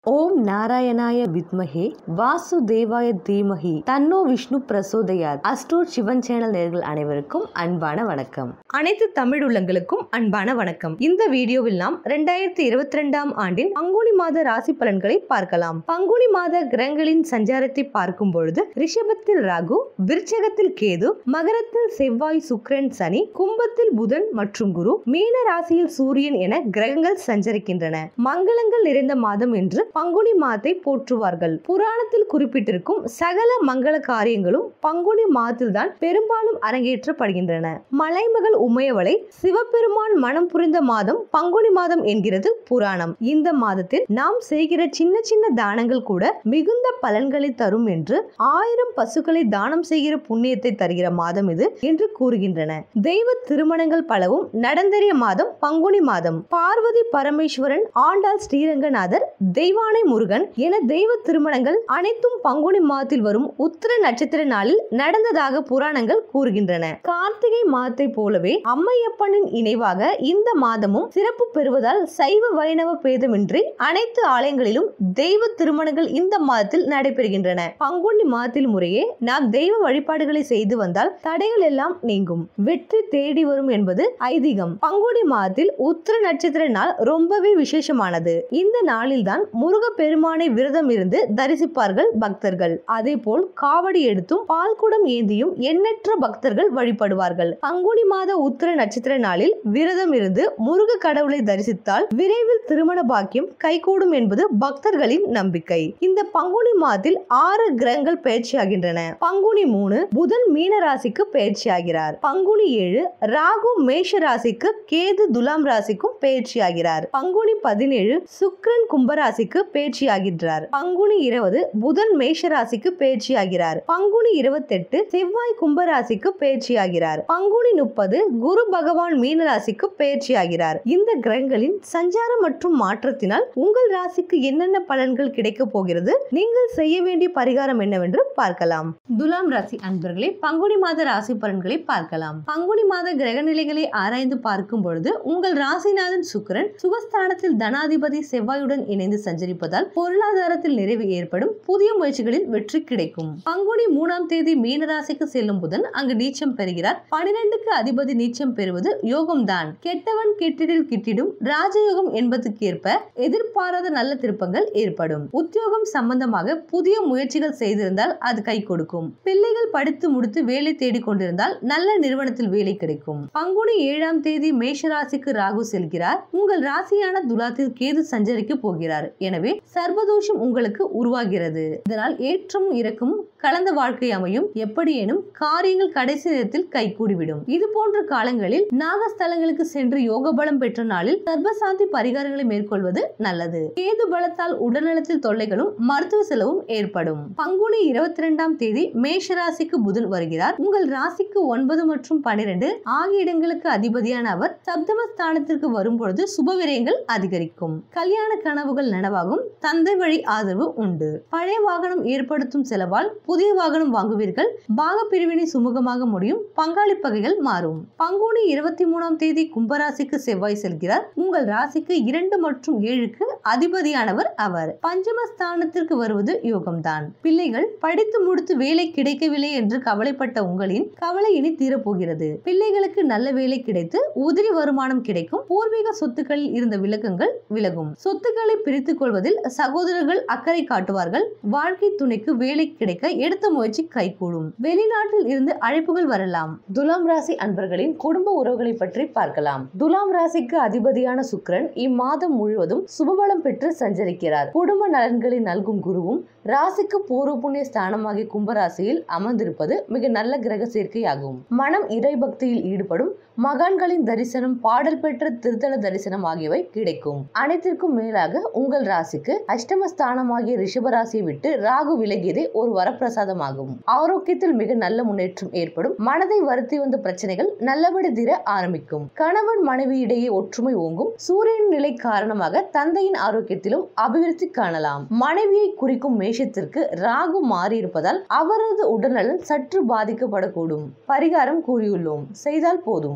ஓம் நாராயணாய வித்மஹே வாசுதேவாய தீமஹி தன்னோ விஷ்ணு பிரசோதயாத் அஸ்ட்ரோட் சிவன் சேனல் நேர்கள் அனைவருக்கும் அன்பான வணக்கம் அனைத்து தமிழ் உள்ளங்களுக்கும் அன்பான வணக்கம் இந்த வீடியோவில் நாம் ரெண்டாயிரத்தி இருபத்தி ரெண்டாம் ஆண்டின் பங்குனி மாத ராசி பலன்களை பார்க்கலாம் பங்குனி மாத கிரகங்களின் சஞ்சாரத்தை பார்க்கும் பொழுது ரிஷபத்தில் ராகு விருச்சகத்தில் கேது மகரத்தில் செவ்வாய் சுக்கிரன் சனி கும்பத்தில் புதன் மற்றும் குரு மீன ராசியில் சூரியன் என கிரகங்கள் சஞ்சரிக்கின்றன மங்களங்கள் நிறைந்த மாதம் என்று பங்குனி மாதத்தை போற்றுவார்கள் புராணத்தில் குறிப்பிட்டிருக்கும் சகல மங்கள காரியங்களும் பங்குனி மாதத்தில்தான் பெரும்பாலும் அரங்கேற்றப்படுகின்றன மலைமகள் உமையவளை சிவபெருமான் மனம் புரிந்த மாதம் பங்குனி மாதம் என்கிறது புராணம் இந்த மாதத்தில் நாம் செய்கிற சின்ன சின்ன தானங்கள் கூட மிகுந்த பலன்களை தரும் என்று ஆயிரம் பசுக்களை தானம் செய்கிற புண்ணியத்தை தருகிற மாதம் இது என்று கூறுகின்றன தெய்வ திருமணங்கள் பலவும் நடந்தேறிய மாதம் பங்குனி மாதம் பார்வதி பரமேஸ்வரன் ஆண்டாள் ஸ்ரீரங்கநாதர் தெய்வானை முருகன் என தெய்வ திருமணங்கள் அனைத்தும் பங்குனி மாதத்தில் வரும் உத்திர நட்சத்திர நாளில் நடந்ததாக புராணங்கள் கூறுகின்றன கார்த்திகை மாதத்தை போலவே அம்மையப்பனின் இணைவாக இந்த மாதமும் சிறப்பு பெறுவதால் சைவ வைணவ பேதமின்றி அனைத்து ஆலயங்களிலும் தெய்வ திருமணங்கள் இந்த மாதத்தில் நடைபெறுகின்றன பங்குனி மாதத்தில் முறையே நாம் தெய்வ வழிபாடுகளை செய்து வந்தால் தடைகள் எல்லாம் நீங்கும் வெற்றி தேடி வரும் என்பது ஐதீகம் பங்குனி மாதத்தில் உத்திர நட்சத்திர நாள் ரொம்பவே விசேஷமானது இந்த நாளில்தான் முருக பெருமானை விரதம் இருந்து தரிசிப்பார்கள் பக்தர்கள் அதே போல் காவடி எடுத்தும் பால்குடம் ஏந்தியும் எண்ணற்ற பக்தர்கள் வழிபடுவார்கள் பங்குனி மாத உத்திர நட்சத்திர நாளில் விரதம் இருந்து முருக கடவுளை தரிசித்தால் விரைவில் திருமண பாக்கியம் கைகூடும் என்பது பக்தர்களின் நம்பிக்கை இந்த பங்குனி மாதத்தில் ஆறு கிரகங்கள் பயிற்சியாகின்றன பங்குனி மூணு புதன் மீன ராசிக்கு பயிற்சியாகிறார் பங்குனி ஏழு ராகு மேஷ ராசிக்கு கேது துலாம் ராசிக்கும் பயிற்சியாகிறார் பங்குனி பதினேழு சுக்கிரன் கும்பராசிக்கு பயிற்சியாகின்றார் பங்குனி இருபது புதன் மேஷ ராசிக்கு பயிற்சியாகிறார் பங்குனி இருபத்தெட்டு செவ்வாய் கும்பராசிக்கு பயிற்சியாகிறார் பங்குனி முப்பது குரு பகவான் மீன ராசிக்கு பயிற்சியாகிறார் இந்த கிரகங்களின் சஞ்சாரம் மற்றும் மாற்றத்தினால் உங்கள் ராசிக்கு என்னென்ன பலன்கள் கிடைக்க போகிறது நீங்கள் செய்ய வேண்டிய பரிகாரம் என்னவென்று பார்க்கலாம் துலாம் ராசி அன்பர்களே பங்குனி மாத ராசி பலன்களை பார்க்கலாம் பங்குனி மாத கிரக நிலைகளை ஆராய்ந்து பார்க்கும் பொழுது உங்கள் ராசிநாதன் சுக்கிரன் சுகஸ்தானத்தில் தனாதிபதி செவ்வாயுடன் இணைந்து சஞ்சரிப்பதால் பொருளாதாரத்தில் நிறைவு ஏற்படும் புதிய முயற்சிகளில் வெற்றி கிடைக்கும் பங்குனி மூணாம் தேதி மீன ராசிக்கு செல்லும் புதன் அங்கு நீச்சம் பெறுகிறார் பனிரெண்டுக்கு அதிபதி நீச்சம் பெறுவது யோகம்தான் கெட்டவன் கெட்டிடில் கிட்டிடும் ராஜயோகம் என்பதுக்கேற்ப எதிர்பாராத நல்ல திருப்பங்கள் ஏற்படும் உத்தியோகம் சம்பந்தமாக புதிய முயற்சிகள் செய்திருந்தால் அது கை கொடுக்கும் பிள்ளைகள் படித்து முடித்து வேலை தேடிக் கொண்டிருந்தால் நல்ல நிறுவனத்தில் வேலை கிடைக்கும் பங்குனி ஏழாம் தேதி மேஷ ராசிக்கு ராகு செல்கிறார் உங்கள் ராசியான துலாத்தில் கேது சஞ்சரிக்க போகிறார் எனவே சர்வதோஷம் உங்களுக்கு உருவாகிறது இதனால் ஏற்றமும் இறக்கமும் கலந்த வாழ்க்கை அமையும் எப்படியேனும் காரியங்கள் கடைசி நேரத்தில் கைகூடிவிடும் இது போன்ற காலங்களில் நாகஸ்தலங்களுக்கு சென்று யோக பலம் பெற்ற நாளில் சர்வசாந்தி பரிகாரங்களை மேற்கொள்வது நல்லது கேது பலத்தால் உடல்நலத்தில் தொல்லைகளும் மருத்துவ செலவும் ஏற்படும் பங்குனி இருபத்தி இரண்டாம் தேதி மேஷ ராசிக்கு புதன் வருகிறார் உங்கள் ராசிக்கு ஒன்பது மற்றும் பனிரெண்டு ஆகிய இடங்களுக்கு அதிபதியான அவர் சப்தம ஸ்தானத்திற்கு வரும்பொழுது சுபவிரயங்கள் அதிகரிக்கும் கல்யாண கனவுகள் நனவாகும் தந்தை வழி ஆதரவு உண்டு பழைய வாகனம் ஏற்படுத்தும் செலவால் புதிய வாகனம் வாங்குவீர்கள் பாக பிரிவினை சுமூகமாக முடியும் பங்காளி பகைகள் மாறும் பங்குனி இருபத்தி மூணாம் தேதி கும்பராசிக்கு செவ்வாய் செல்கிறார் உங்கள் ராசிக்கு இரண்டு மற்றும் ஏழுக்கு அதிபதியானவர் அவர் பஞ்சமஸ்தானத்திற்கு வருவது யோகம்தான் பிள்ளைகள் படித்து முடித்து வேலை கிடைக்கவில்லை என்று கவலைப்பட்ட உங்களின் கவலை இனி தீரப்போகிறது பிள்ளைகளுக்கு நல்ல வேலை கிடைத்து உதிரி வருமானம் கிடைக்கும் பூர்வீக சொத்துக்களில் இருந்த விலக்கங்கள் விலகும் சொத்துக்களை பிரித்துக் கொள்வதில் சகோதரர்கள் அக்கறை காட்டுவார்கள் வாழ்க்கை துணைக்கு வேலை கிடைக்க எடுத்த முயற்சி கைகூடும் வெளிநாட்டில் இருந்து அழைப்புகள் வரலாம் துலாம் ராசி அன்பர்களின் குடும்ப உறவுகளை பற்றி பார்க்கலாம் துலாம் ராசிக்கு அதிபதியான சுக்கிரன் இம்மாதம் முழுவதும் சுபபலம் பெற்று சஞ்சரிக்கிறார் குடும்ப நலன்களை நல்கும் குருவும் ராசிக்கு பூர்வ புண்ணிய ஸ்தானமாகிய கும்பராசியில் அமர்ந்திருப்பது மிக நல்ல கிரக சேர்க்கையாகும் மனம் இறை பக்தியில் ஈடுபடும் மகான்களின் தரிசனம் பாடல் பெற்ற திருத்தல தரிசனம் ஆகியவை கிடைக்கும் அனைத்திற்கும் மேலாக உங்கள் ராசிக்கு அஷ்டமஸ்தானமாகிய ரிஷப ராசியை விட்டு ராகு விலகியதே ஒரு வரப்பிரசாதமாகும் ஆரோக்கியத்தில் மிக நல்ல முன்னேற்றம் ஏற்படும் மனதை வருத்தி வந்த பிரச்சனைகள் நல்லபடி தீர ஆரம்பிக்கும் கணவன் மனைவி இடையே ஒற்றுமை ஓங்கும் சூரியன் நிலை காரணமாக தந்தையின் ஆரோக்கியத்திலும் அபிவிருத்தி காணலாம் மனைவியை குறிக்கும் மேஷத்திற்கு ராகு மாறியிருப்பதால் அவரது உடல்நலன் சற்று பாதிக்கப்படக்கூடும் பரிகாரம் கூறியுள்ளோம் செய்தால் போதும்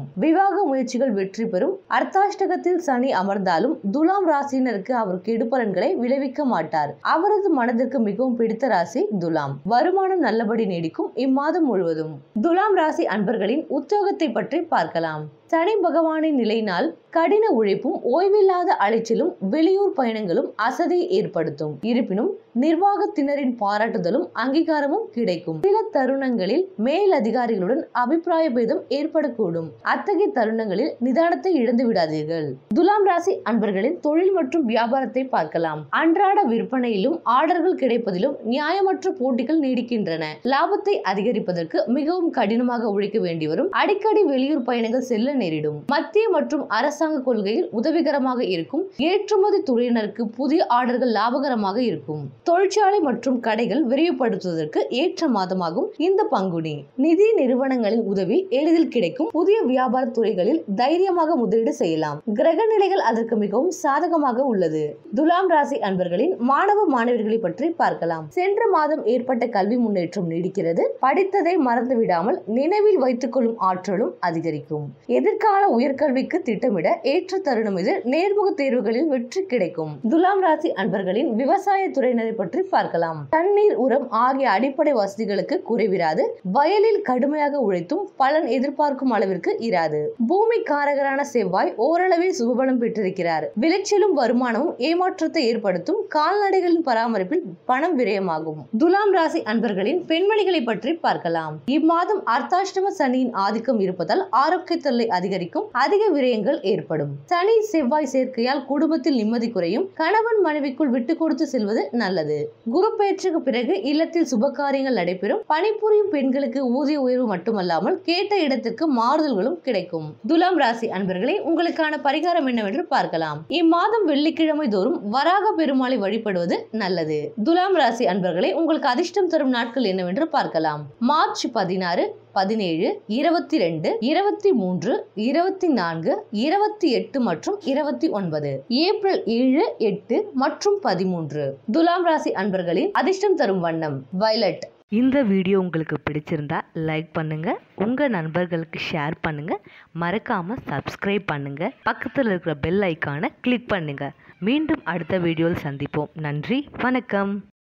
விவாக முயற்சிகள் வெற்றி பெறும் அர்த்தாஷ்டகத்தில் சனி அமர்ந்தாலும் துலாம் ராசியினருக்கு அவர் கெடுபலன்களை விளைவிக்க மாட்டார் அவரது மனதிற்கு மிகவும் பிடித்த ராசி துலாம் வருமானம் நல்லபடி நீடிக்கும் இம்மாதம் முழுவதும் துலாம் ராசி அன்பர்களின் உத்தியோகத்தை பற்றி பார்க்கலாம் சனி பகவானின் நிலையினால் கடின உழைப்பும் ஓய்வில்லாத அலைச்சலும் வெளியூர் பயணங்களும் அசதியை ஏற்படுத்தும் இருப்பினும் நிர்வாகத்தினரின் பாராட்டுதலும் அங்கீகாரமும் கிடைக்கும் சில தருணங்களில் மேல் அதிகாரிகளுடன் அபிப்பிராய பேதம் ஏற்படக்கூடும் அத்தகைய தருணங்களில் நிதானத்தை இழந்து விடாதீர்கள் துலாம் ராசி அன்பர்களின் தொழில் மற்றும் வியாபாரத்தை பார்க்கலாம் அன்றாட விற்பனையிலும் ஆர்டர்கள் கிடைப்பதிலும் நியாயமற்ற போட்டிகள் நீடிக்கின்றன லாபத்தை அதிகரிப்பதற்கு மிகவும் கடினமாக உழைக்க வேண்டி வரும் அடிக்கடி வெளியூர் பயணங்கள் செல்ல நேரிடும் மத்திய மற்றும் அரசாங்க கொள்கையில் உதவிகரமாக இருக்கும் ஏற்றுமதி துறையினருக்கு புதிய ஆர்டர்கள் லாபகரமாக இருக்கும் தொழிற்சாலை மற்றும் கடைகள் விரிவுபடுத்துவதற்கு ஏற்ற மாதமாகும் இந்த பங்குனி நிதி நிறுவனங்களின் உதவி எளிதில் கிடைக்கும் புதிய வியாபார துறைகளில் தைரியமாக முதலீடு செய்யலாம் கிரக நிலைகள் அதற்கு மிகவும் சாதகமாக உள்ளது துலாம் ராசி அன்பர்களின் மாணவ மாணவிகளை பற்றி பார்க்கலாம் சென்ற மாதம் ஏற்பட்ட கல்வி முன்னேற்றம் நீடிக்கிறது படித்ததை மறந்து விடாமல் நினைவில் வைத்துக் கொள்ளும் ஆற்றலும் அதிகரிக்கும் எதிர்கால உயர்கல்விக்கு திட்டமிட ஏற்ற தருணம் இது நேர்முக தேர்வுகளில் வெற்றி கிடைக்கும் துலாம் ராசி அன்பர்களின் விவசாய துறையினரை பற்றி பார்க்கலாம் தண்ணீர் உரம் ஆகிய அடிப்படை வசதிகளுக்கு குறைவிராது வயலில் கடுமையாக உழைத்தும் பலன் எதிர்பார்க்கும் அளவிற்கு இராது பூமி காரகரான செவ்வாய் ஓரளவில் சுபபலம் பெற்றிருக்கிறார் விளைச்சலும் வருமானமும் ஏமாற்றத்தை ஏற்படுத்தும் கால்நடைகளின் பராமரிப்பில் பணம் விரயமாகும் துலாம் ராசி அன்பர்களின் பெண்மணிகளை பற்றி பார்க்கலாம் இம்மாதம் அர்த்தாஷ்டம சனியின் ஆதிக்கம் இருப்பதால் ஆரோக்கிய தொல்லை அதிகரிக்கும் அதிக விரயங்கள் ஏற்படும் சனி செவ்வாய் சேர்க்கையால் குடும்பத்தில் நிம்மதி குறையும் கணவன் மனைவிக்குள் விட்டு கொடுத்து செல்வது நல்லது குரு பெயர்ச்சிக்கு பிறகு இல்லத்தில் சுப காரியங்கள் நடைபெறும் பணிபுரியும் பெண்களுக்கு ஊதிய உயர்வு மட்டுமல்லாமல் கேட்ட இடத்திற்கு மாறுதல்களும் கிடைக்கும் துலாம் ராசி அன்பர்களே உங்களுக்கான பரிகாரம் என்னவென்று பார்க்கலாம் இம்மாதம் வெள்ளிக்கிழமை தோறும் வராக பெருமாளை வழிபடுவது நல்லது துலாம் ராசி அன்பர்களே உங்களுக்கு அதிர்ஷ்டம் தரும் நாட்கள் என்னவென்று பார்க்கலாம் மார்ச் பதினாறு பதினேழு இருபத்தி ரெண்டு இருபத்தி மூன்று இருபத்தி நான்கு இருபத்தி எட்டு மற்றும் இருபத்தி ஒன்பது ஏப்ரல் ஏழு எட்டு மற்றும் பதிமூன்று துலாம் ராசி அன்பர்களின் அதிர்ஷ்டம் தரும் வண்ணம் வயலட் இந்த வீடியோ உங்களுக்கு பிடிச்சிருந்தா லைக் பண்ணுங்க உங்க நண்பர்களுக்கு ஷேர் பண்ணுங்க மறக்காம சப்ஸ்கிரைப் பண்ணுங்க பக்கத்தில் இருக்கிற பெல் ஐக்கானை கிளிக் பண்ணுங்க மீண்டும் அடுத்த வீடியோவில் சந்திப்போம் நன்றி வணக்கம்